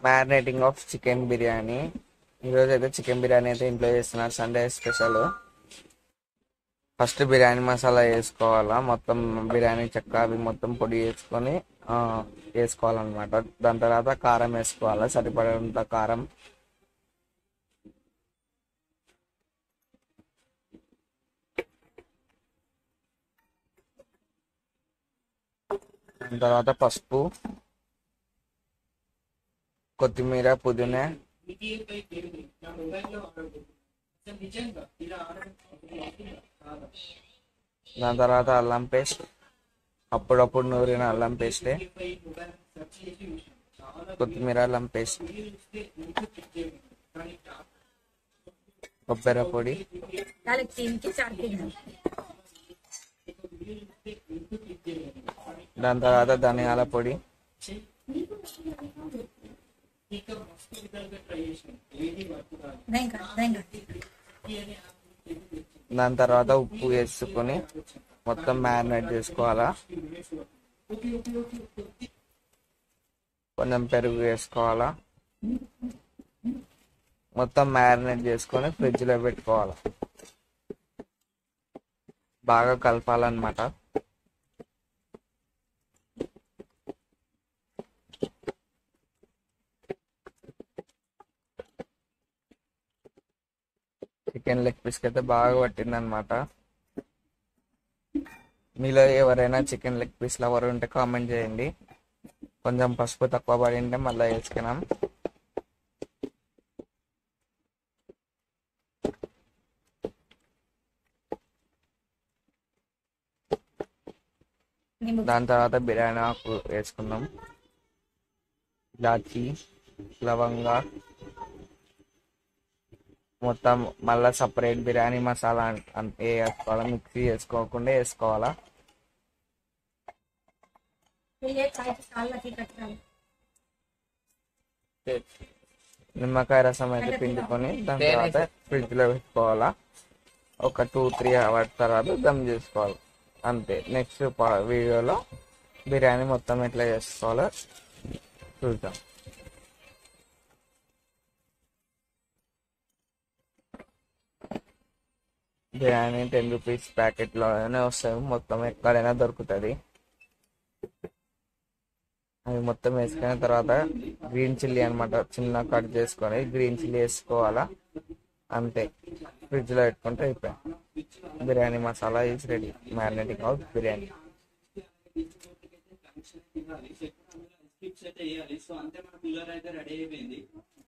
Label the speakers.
Speaker 1: marinating of chicken biryani ఈరోజు అయితే chicken biryani అయితే ఇంట్లో చేస్తున్నారు Sunday special first biryani masala వేసుకోవాలా మొత్తం బిర్యానీ చెక్క అవి మొత్తం పొడి వేసుకొని ఆ, వేసుకోవాలన్నమాట దాని తర్వాత కారం వేసుకోవాలి సరిపడేంత కారం దాని తర్వాత పసుపు కొత్తిమీర పుదీనా దాని తర్వాత అల్లం పేస్ట్ అప్పుడప్పుడు నూరిన అల్లం పేస్ట్ కొత్తిమీర అల్లం పేస్ట్ కొబ్బరి పొడి
Speaker 2: डाले तीन के चार के घर
Speaker 1: దాని తర్వాత ధనియాల పొడి
Speaker 2: नहीं कर नहीं कर
Speaker 1: దాని తర్వాత ఉప్పు వేసుకొని మొత్తం మ్యారినేట్ చేసుకోవాలా కొంచెం పెరుగు వేసుకోవాలా మొత్తం మ్యారినేట్ చేసుకొని ఫ్రిడ్జ్ లో పెట్టుకోవాలా బాగా కలపాలన్నమాట చికెన్ లెగ్ పీస్ అయితే బాగా పట్టింది అనమాట మీలో ఎవరైనా చికెన్ లెగ్ పీస్ లవర్ ఉంటే కామెంట్ చేయండి కొంచెం పసుపు తక్కువ పడి ఉంటే మళ్ళీ వేసుకున్నాం
Speaker 2: नींबू
Speaker 1: దాని తర్వాత బిర్యానీ ఆకు వేసుకున్నాం ఇలాచి లవంగా మొత్తం మళ్ళీ సపరేట్ బిర్యానీ మసాలా అన్- అన్- వేసుకోవాలా మిక్సీ వేసుకోకుండా వేసుకోవాలా
Speaker 2: ये चाय के साल लगी कटरा
Speaker 1: నిమ్మకాయ రసం అయితే పిండుకొని దాని తర్వాత ఫ్రిడ్జ్ లో పెట్టుకోవాలా ఒక టూ త్రీ అవర్స్ తర్వాత దమ్ చేసుకోవాలి అంతే నెక్స్ట్ వీడియోలో బిర్యానీ మొత్తం ఎట్లా చేసుకోవాలో చూద్దాం బిర్యానీ టెన్ రూపీస్ ప్యాకెట్లోనే వస్తాయి మొత్తం ఎక్కడైనా దొరుకుతుంది అవి మొత్తం వేసుకున్న తర్వాత గ్రీన్ చిల్లీ అన్నమాట చిన్న కట్ చేసుకొని గ్రీన్ చిల్లీ వేసుకోవాలా అంతే ఫ్రిడ్జ్ లో పెట్టుకుంటే అయిపోయి biryani masala is ready marinating of biryani
Speaker 3: స్కిప్స్ అయితే వేయాలి సో అంతే మన కూలర్ అయితే రెడీ అయిపోయింది